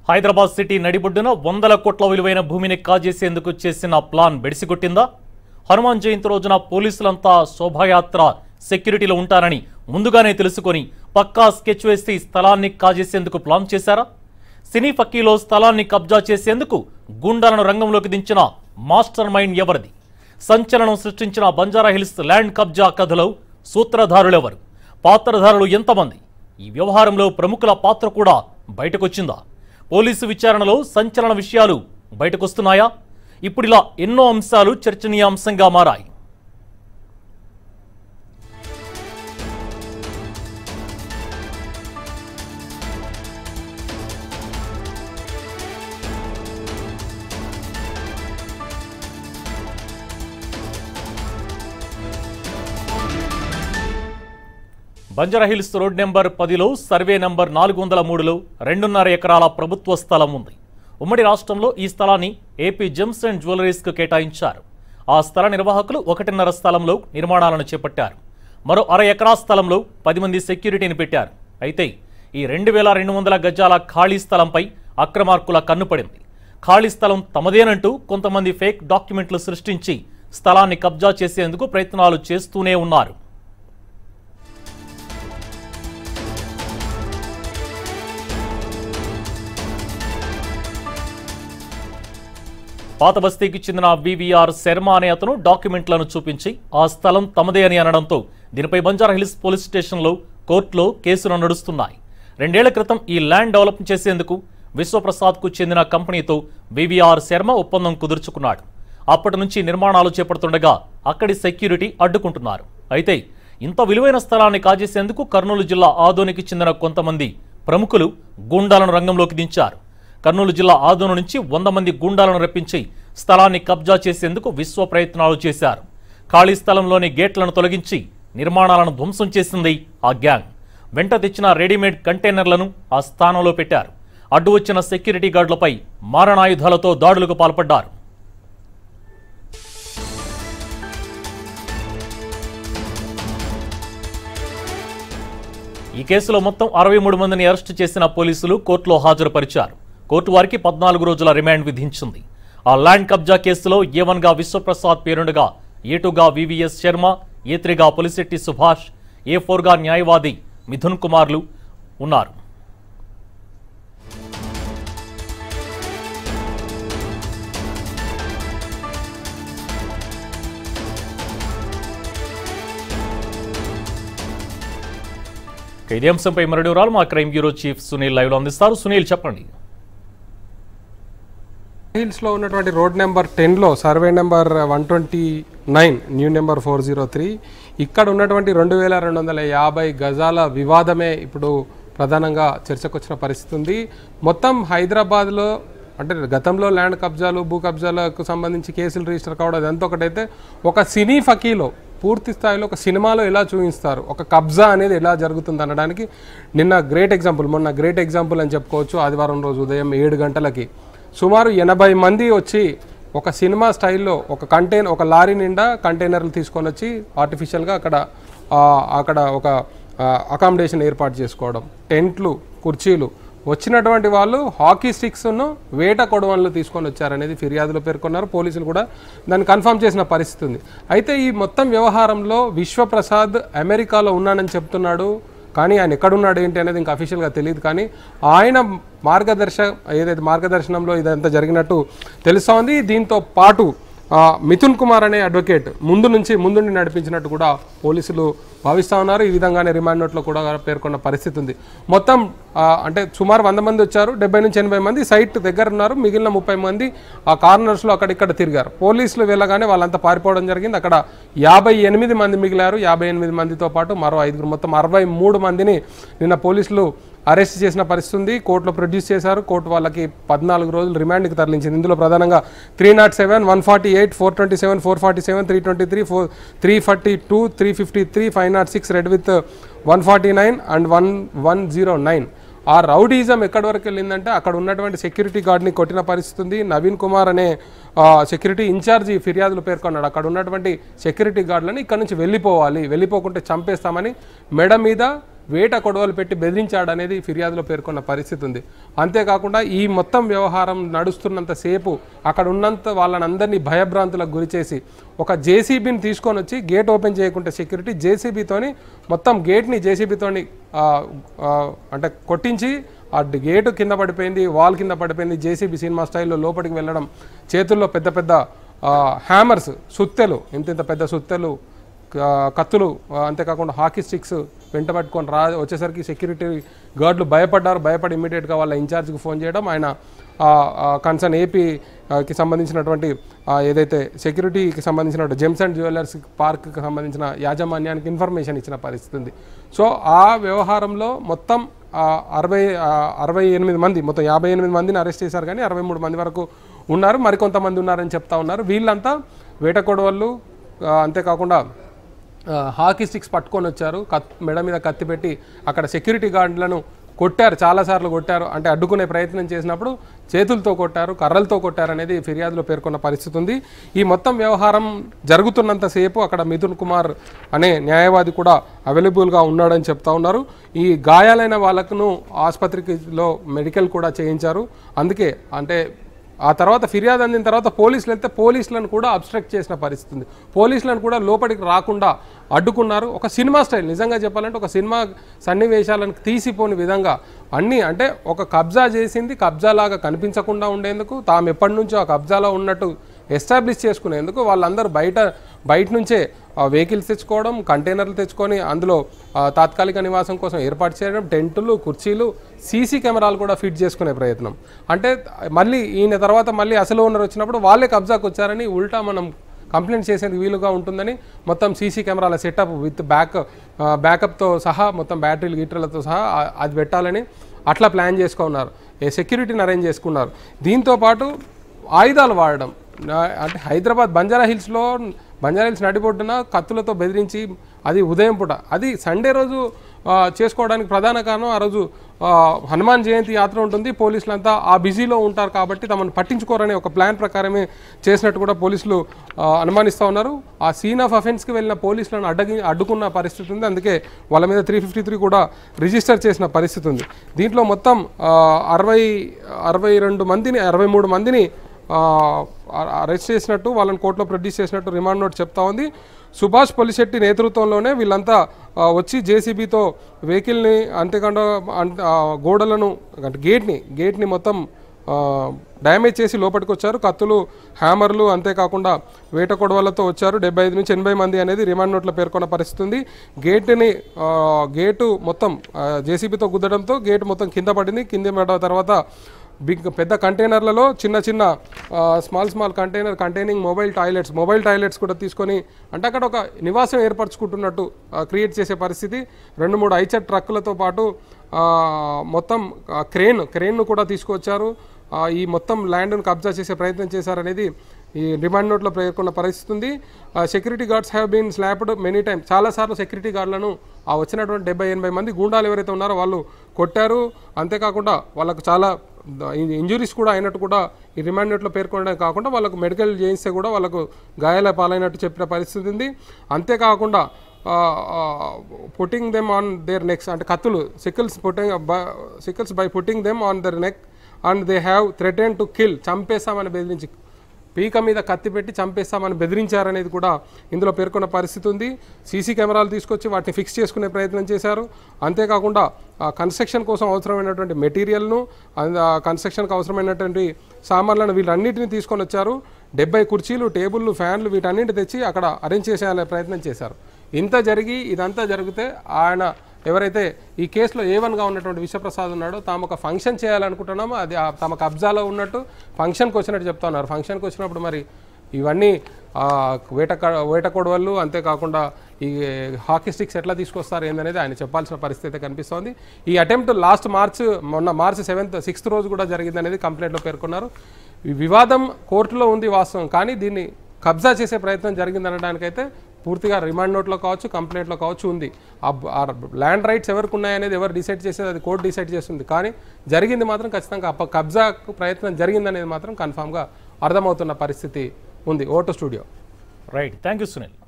Hyderabad city నడిబొడ్డున వందల కోట్ల విలువైన భూమిని కాజేసేందుకు చేసిన ప్లాన్ బెడిసికొట్టిందా హనుమాన్ జయంతి రోజున పోలీసులంతా శోభాయాత్ర సెక్యూరిటీలో ఉంటారని ముందుగానే తెలుసుకొని పక్కా స్కెచ్ వేసి స్థలాన్ని కాజేసేందుకు ప్లాన్ చేశారా సినీ ఫక్కీలో స్థలాన్ని కబ్జా చేసేందుకు గుండాలను రంగంలోకి దించిన మాస్టర్ మైండ్ ఎవరిది సంచలనం సృష్టించిన బంజారా హిల్స్ ల్యాండ్ కబ్జా కథలో సూత్రధారులెవరు పాత్రధారులు ఎంతమంది ఈ వ్యవహారంలో ప్రముఖుల పాత్ర కూడా బయటకొచ్చిందా పోలీసు విచారణలో సంచలన విషయాలు బయటకొస్తున్నాయా ఇప్పుడిలా ఎన్నో అంశాలు చర్చనీయాంశంగా మారాయి బంజారాహిల్స్ రోడ్ నెంబర్ పదిలో సర్వే నెంబర్ నాలుగు వందల మూడులో రెండున్నర ఎకరాల ప్రభుత్వ స్థలం ఉంది ఉమ్మడి రాష్ట్రంలో ఈ స్థలాన్ని ఏపీ జెమ్స్ అండ్ జ్యువెలరీస్కు కేటాయించారు ఆ స్థల నిర్వాహకులు ఒకటిన్నర స్థలంలో నిర్మాణాలను చేపట్టారు మరో అర ఎకరా స్థలంలో పది మంది సెక్యూరిటీని పెట్టారు అయితే ఈ రెండు వేల రెండు వందల గజాల ఖాళీ స్థలంపై అక్రమార్కుల కన్నుపడింది ఖాళీ స్థలం తమదేనంటూ కొంతమంది ఫేక్ డాక్యుమెంట్లు సృష్టించి స్థలాన్ని కబ్జా చేసేందుకు ప్రయత్నాలు చేస్తూనే ఉన్నారు పాత బస్తీకి చెందిన వివిఆర్ శర్మ అనే అతను డాక్యుమెంట్లను చూపించి ఆ స్థలం తమదే అని అనడంతో దీనిపై బంజారా హిల్స్ పోలీస్ స్టేషన్లో కోర్టులో కేసులు నడుస్తున్నాయి రెండేళ్ల క్రితం ఈ ల్యాండ్ డెవలప్ చేసేందుకు విశ్వప్రసాద్కు చెందిన కంపెనీతో వివిఆర్ శర్మ ఒప్పందం కుదుర్చుకున్నాడు అప్పటి నుంచి నిర్మాణాలు చేపడుతుండగా అక్కడి సెక్యూరిటీ అడ్డుకుంటున్నారు అయితే ఇంత విలువైన స్థలాన్ని కాజేసేందుకు కర్నూలు జిల్లా ఆదోనికి చెందిన కొంతమంది ప్రముఖులు గుండాలను రంగంలోకి దించారు కర్నూలు జిల్లా ఆదోను నుంచి వంద మంది గూండాలను రప్పించి స్థలాన్ని కబ్జా చేసేందుకు విశ్వ ప్రయత్నాలు చేశారు ఖాళీ స్థలంలోని గేట్లను తొలగించి నిర్మాణాలను ధ్వంసం చేసింది ఆ గ్యాంగ్ వెంట తెచ్చిన రెడీమేడ్ కంటైనర్లను ఆ స్థానంలో పెట్టారు అడ్డు వచ్చిన సెక్యూరిటీ గార్డులపై మారణాయుధాలతో దాడులకు పాల్పడ్డారు ఈ కేసులో మొత్తం అరవై మూడు మందిని అరెస్టు చేసిన పోలీసులు కోర్టులో హాజరుపరిచారు కోర్టు వారికి పద్నాలుగు రోజుల రిమాండ్ విధించింది ఆ ల్యాండ్ కబ్జా కేసులో ఏ వన్గా విశ్వప్రసాద్ పేరుండగా ఏ టూగా వివిఎస్ శర్మ ఏ త్రీగా పులిశెట్టి సుభాష్ ఏ ఫోర్గా న్యాయవాది మిథున్ కుమార్లు ఉన్నారు ఇక ఇదే అంశంపై మరొక వివరాలు మా crime bureau chief Sunil live లో అందిస్తారు సునీల్ చెప్పండి హిల్స్ లో ఉన్నటువంటి రోడ్ నెంబర్ టెన్లో survey number one twenty nine new number four zero three ఇక్కడ ఉన్నటువంటి రెండు వేల రెండు వందల యాభై గజాల వివాదమే ఇప్పుడు ప్రధానంగా చర్చకు వచ్చిన పరిస్థితి ఉంది మొత్తం హైదరాబాద్లో అంటే గతంలో ల్యాండ్ కబ్జాలు భూ కబ్జాలకు సంబంధించి కేసులు రిజిస్టర్ కావడం అదంతా ఒకటైతే ఒక సినీ ఫకీలో పూర్తి స్థాయిలో ఒక సినిమాలో ఎలా చూపిస్తారు ఒక కబ్జా అనేది ఎలా జరుగుతుంది అనడానికి నిన్న గ్రేట్ ఎగ్జాంపుల్ మొన్న గ్రేట్ ఎగ్జాంపుల్ అని చెప్పుకోవచ్చు ఆదివారం రోజు ఉదయం ఏడు గంటలకి సుమారు ఎనభై మంది వచ్చి ఒక సినిమా స్టైల్లో ఒక కంటైనర్ ఒక లారీ నిండా కంటైనర్లు తీసుకొని వచ్చి ఆర్టిఫిషియల్గా అక్కడ ఆ, అక్కడ ఒక అకామిడేషన్ ఏర్పాటు చేసుకోవడం టెంట్లు కుర్చీలు వచ్చినటువంటి వాళ్ళు హాకీ స్టిక్స్ను వేట కొడవన్లు తీసుకొని వచ్చారనేది ఫిర్యాదులో పేర్కొన్నారు పోలీసులు కూడా దాన్ని కన్ఫర్మ్ చేసిన పరిస్థితి ఉంది అయితే ఈ మొత్తం వ్యవహారంలో విశ్వప్రసాద్ అమెరికాలో ఉన్నానని చెప్తున్నాడు కానీ ఆయన ఎక్కడున్నాడు ఏంటి అనేది ఇంకా అఫీషియల్గా తెలియదు కానీ ఆయన మార్గదర్శ ఏదైతే మార్గదర్శనంలో ఇదంతా జరిగినట్టు తెలుస్తూ ఉంది దీంతో పాటు ఆ, మిథున్ కుమార్ అనే అడ్వకేట్ ముందు నుంచి ముందుండి నడిపించినట్టు కూడా పోలీసులు భావిస్తూ ఉన్నారు ఈ విధంగానే రిమాండ్ నోట్లో కూడా పేర్కొన్న పరిస్థితి ఉంది మొత్తం ఆ, అంటే సుమారు వంద మంది వచ్చారు డెబ్బై నుంచి ఎనభై మంది సైట్ దగ్గర ఉన్నారు మిగిలిన ముప్పై మంది ఆ కార్నర్స్లో అక్కడిక్కడ తిరిగారు పోలీసులు వెళ్ళగానే వాళ్ళంతా పారిపోవడం జరిగింది అక్కడ యాభై ఎనిమిది మంది మిగిలారు యాభై ఎనిమిది మందితో పాటు మరో ఐదుగురు మొత్తం అరవై మూడు మందిని నిన్న పోలీసులు అరెస్ట్ చేసిన పరిస్థితి ఉంది కోర్టులో ప్రొడ్యూస్ చేశారు కోర్టు వాళ్ళకి పద్నాలుగు రోజులు రిమాండ్కి తరలించింది ఇందులో ప్రధానంగా three not seven one forty eight four twenty seven four forty seven three twenty three four three forty two three fifty three five not six read with one forty nine and one one zero nine ఆ rowdyism ఎక్కడి వరకు వెళ్ళిందంటే అక్కడ ఉన్నటువంటి security గార్డ్ని కొట్టిన పరిస్థితి ఉంది నవీన్ కుమార్ అనే సెక్యూరిటీ ఇన్ఛార్జి ఫిర్యాదులు పేర్కొన్నాడు అక్కడ ఉన్నటువంటి సెక్యూరిటీ గార్డులను ఇక్కడ నుంచి వెళ్ళిపోవాలి వెళ్ళిపోకుంటే చంపేస్తామని మెడ మీద వేట కొడవలు పెట్టి బెదిరించాడనేది ఫిర్యాదులో పేర్కొన్న పరిస్థితి ఉంది అంతేకాకుండా ఈ మొత్తం వ్యవహారం నడుస్తున్నంత సేపు అక్కడ ఉన్నంత వాళ్ళని అందరినీ భయభ్రాంతులకు గురి చేసి ఒక జేసీబీని తీసుకొని వచ్చి గేట్ ఓపెన్ చేయకుంటే సెక్యూరిటీ జేసీబీతోని మొత్తం గేట్ని జేసీబీతోని అంటే కొట్టించి ఆ గేటు కింద పడిపోయింది వాల్ కింద పడిపోయింది జేసీబీ సినిమా స్టైల్లో లోపలికి వెళ్ళడం చేతుల్లో పెద్ద పెద్ద హ్యామర్స్ సుత్తెలు ఇంత ఇంత పెద్ద సుత్తెలు క- కత్తులు ఆ, అంతేకాకుండా హాకీ స్టిక్స్ వెంట పట్టుకొని రా వచ్చేసరికి సెక్యూరిటీ గార్డులు భయపడ్డారు భయపడి ఇమీడియట్గా వాళ్ళ ఇన్ఛార్జ్కి ఫోన్ చేయడం ఆయన కన్సర్న్ ఏపీకి సంబంధించినటువంటి ఆ, ఏదైతే సెక్యూరిటీకి సంబంధించిన జెమ్స్ అండ్ జ్యువెలర్స్ పార్క్కి సంబంధించిన యాజమాన్యానికి ఇన్ఫర్మేషన్ ఇచ్చిన పరిస్థితి ఉంది సో ఆ వ్యవహారంలో మొత్తం ఆ, అరవై ఆ, అరవై ఎనిమిది మంది మొత్తం యాభై ఎనిమిది మందిని అరెస్ట్ చేశారు కానీ అరవై మూడు మంది వరకు ఉన్నారు మరికొంతమంది ఉన్నారని చెప్తా ఉన్నారు వీళ్ళంతా వేటకొడవళ్ళు ఆ, అంతేకాకుండా ఆ, హాకీ స్టిక్స్ పట్టుకొని వచ్చారు కత్ మెడ మీద కత్తి పెట్టి అక్కడ సెక్యూరిటీ గార్డులను కొట్టారు చాలాసార్లు కొట్టారు అంటే అడ్డుకునే ప్రయత్నం చేసినప్పుడు చేతులతో కొట్టారు కర్రలతో కొట్టారు అనేది ఫిర్యాదులో పేర్కొన్న పరిస్థితి ఉంది ఈ మొత్తం వ్యవహారం జరుగుతున్నంతసేపు అక్కడ మిథున్ కుమార్ అనే న్యాయవాది కూడా అవైలబుల్గా ఉన్నాడని చెప్తా ఉన్నారు ఈ గాయాలైన వాళ్ళకును ఆసుపత్రికిలో మెడికల్ కూడా చేయించారు అందుకే అంటే ఆ తర్వాత ఫిర్యాదు అందిన తర్వాత పోలీసులు వెళ్తే పోలీసులను కూడా అబ్స్ట్రక్ట్ చేసిన పరిస్థితి ఉంది పోలీసులను కూడా లోపలికి రాకుండా అడ్డుకున్నారు ఒక సినిమా స్టైల్ నిజంగా చెప్పాలంటే ఒక సినిమా సన్నివేశాలను తీసిపోని విధంగా అన్నీ అంటే ఒక కబ్జా చేసింది కబ్జాలాగా కనిపించకుండా ఉండేందుకు తాము ఎప్పటి నుంచో ఆ కబ్జాలో ఉన్నట్టు ఎస్టాబ్లిష్ చేసుకునేందుకు వాళ్ళందరూ బయట బయట నుంచే వెహికల్స్ తెచ్చుకోవడం కంటైనర్లు తెచ్చుకొని అందులో ఆ, తాత్కాలిక నివాసం కోసం ఏర్పాటు చేయడం టెంటులు కుర్చీలు సీసీ కెమెరాలు కూడా ఫిట్ చేసుకునే ప్రయత్నం అంటే మళ్ళీ ఈయన తర్వాత మళ్ళీ అసలు ఓనర్ వచ్చినప్పుడు వాళ్ళే కబ్జాకు వచ్చారని ఉల్టా మనం కంప్లైంట్ చేసేందుకు వీలుగా ఉంటుందని మొత్తం సీసీ కెమెరాల సెటప్ విత్ బ్యాక్ బ్యాకప్తో సహా మొత్తం బ్యాటరీలు గీటర్లతో సహా ఆ- అది పెట్టాలని అట్లా ప్లాన్ చేసుకున్నారు ఏ సెక్యూరిటీని అరేంజ్ చేసుకున్నారు దీంతో పాటు ఆయుధాలు వాడడం నా- అంటే హైదరాబాద్ బంజారా హిల్స్లో బంజారా హిల్స్ నడిబొడ్డున కత్తులతో బెదిరించి అది ఉదయం పూట అది సండే రోజు ఆ, చేసుకోవడానికి ప్రధాన కారణం ఆ రోజు ఆ, హనుమాన్ జయంతి యాత్ర ఉంటుంది పోలీసులంతా ఆ బిజీలో ఉంటారు కాబట్టి తమను పట్టించుకోరనే ఒక ప్లాన్ ప్రకారమే చేసినట్టు కూడా పోలీసులు ఆ, అనుమానిస్తూ ఉన్నారు ఆ సీన్ ఆఫ్ అఫెన్స్కి వెళ్ళిన పోలీసులను అడ్డగి అడ్డుకున్న పరిస్థితి ఉంది అందుకే వాళ్ళ మీద త్రీ ఫిఫ్టీ త్రీ కూడా రిజిస్టర్ చేసిన పరిస్థితి ఉంది దీంట్లో మొత్తం ఆ, అరవై అరవై రెండు మందిని అరవై మూడు మందిని ఆ, అరెస్ట్ చేసినట్టు వాళ్ళని కోర్టులో ప్రొడ్యూస్ చేసినట్టు రిమాండ్ నోట్ చెప్తా ఉంది సుభాష్ పొలిశెట్టి నేతృత్వంలోనే వీళ్ళంతా ఆ, వచ్చి జేసీబీతో వెహికల్ని అంతేకాకుండా అంత- ఆ, గోడలను అంటే గేట్ని గేట్ని మొత్తం డ్యామేజ్ చేసి లోపలికి వచ్చారు కత్తులు హ్యామర్లు అంతేకాకుండా వేట కొడవలతో వచ్చారు డెబ్బై ఐదు నుంచి ఎనభై మంది అనేది రిమాండ్ నోట్లో పేర్కొన్న పరిస్థితి ఉంది గేటుని ఆ, గేటు మొత్తం జేసీబీతో గుద్దడంతో గేటు మొత్తం కింద పడింది కింద పడ్డ తర్వాత బిగ్ పెద్ద కంటైనర్లలో చిన్న చిన్న small small container containing mobile toilets mobile toilets కూడా తీసుకొని అంటే అక్కడ ఒక నివాసం ఏర్పరచుకుంటున్నట్టు క్రియేట్ చేసే పరిస్థితి రెండు మూడు ఐచర్ ట్రక్కులతో పాటు ఆ, మొత్తం ఆ, క్రేన్ క్రేన్ను కూడా తీసుకొచ్చారు ఆ, ఈ మొత్తం ల్యాండ్ను కబ్జా చేసే ప్రయత్నం చేశారనేది ఈ రిమాండ్ నోట్లో పేర్కొన్న పరిస్థితి ఉంది security guards have been slapped many time చాలాసార్లు సెక్యూరిటీ గార్డులను ఆ వచ్చినటువంటి డెబ్బై ఎనభై మంది గూండాలు ఎవరైతే ఉన్నారో వాళ్ళు కొట్టారు అంతేకాకుండా వాళ్ళకు చాలా ఇంజురీస్ కూడా అయినట్టు కూడా ఈ రిమాండ్ నోట్లో పేర్కొనడం కాకుండా వాళ్ళకు మెడికల్ చేయిస్తే కూడా వాళ్ళకు గాయాల పాలైనట్టు చెప్పిన పరిస్థితి ఉంది అంతేకాకుండా putting them on their necks అంటే కత్తులు sickles putting sickles by putting them on their neck and they have threaten to kill చంపేస్తామని బెదిరించి పీక మీద కత్తి పెట్టి చంపేస్తామని బెదిరించారనేది కూడా ఇందులో పేర్కొన్న పరిస్థితి ఉంది సీసీ కెమెరాలు తీసుకొచ్చి వాటిని ఫిక్స్ చేసుకునే ప్రయత్నం చేశారు అంతేకాకుండా ఆ కన్స్ట్రక్షన్ కోసం అవసరమైనటువంటి మెటీరియల్ను అంద- ఆ కన్స్ట్రక్షన్కి అవసరమైనటువంటి సామాన్లను వీళ్ళన్నింటినీ తీసుకొని వచ్చారు డెబ్బై కుర్చీలు టేబుల్లు ఫ్యాన్లు వీటన్నింటి తెచ్చి అక్కడ అరేంజ్ చేసే ప్రయత్నం చేశారు ఇంత జరిగి ఇదంతా జరిగితే ఆయన ఎవరైతే ఈ కేసులో ఏ వన్గా ఉన్నటువంటి విశ్వప్రసాద్ ఉన్నాడో తాము ఒక ఫంక్షన్ చేయాలనుకుంటున్నామో అది ఆ తమ కబ్జాలో ఉన్నట్టు ఫంక్షన్కి వచ్చినట్టు చెప్తా ఉన్నారు ఫంక్షన్కి వచ్చినప్పుడు మరి ఇవన్నీ ఆ, వేట క- వేట కొడవళ్ళు అంతేకాకుండా ఈ హాకీ స్టిక్స్ ఎట్లా తీసుకొస్తారు ఏందనేది ఆయన చెప్పాల్సిన పరిస్థితి కనిపిస్తోంది ఈ అటెంప్ట్ లాస్ట్ మార్చ్ మొన్న మార్చ్ సెవెంత్ సిక్స్త్ రోజు కూడా జరిగిందనేది కంప్లైంట్లో పేర్కొన్నారు ఈ వివాదం కోర్టులో ఉంది వాస్తవం కానీ దీన్ని కబ్జా చేసే ప్రయత్నం జరిగిందనడానికైతే పూర్తిగా రిమాండ్ నోట్లో కావచ్చు కంప్లైంట్లో కావచ్చు ఉంది ఆ బ- ఆ ల్యాండ్ రైట్స్ ఎవరికి ఉన్నాయనేది ఎవరు డిసైడ్ చేసేది అది కోర్టు డిసైడ్ చేస్తుంది కానీ జరిగింది మాత్రం ఖచ్చితంగా అప్ప కబ్జాకు ప్రయత్నం జరిగిందనేది మాత్రం కన్ఫామ్గా అర్థమవుతున్న పరిస్థితి ఉంది over to studio right thank you Sunil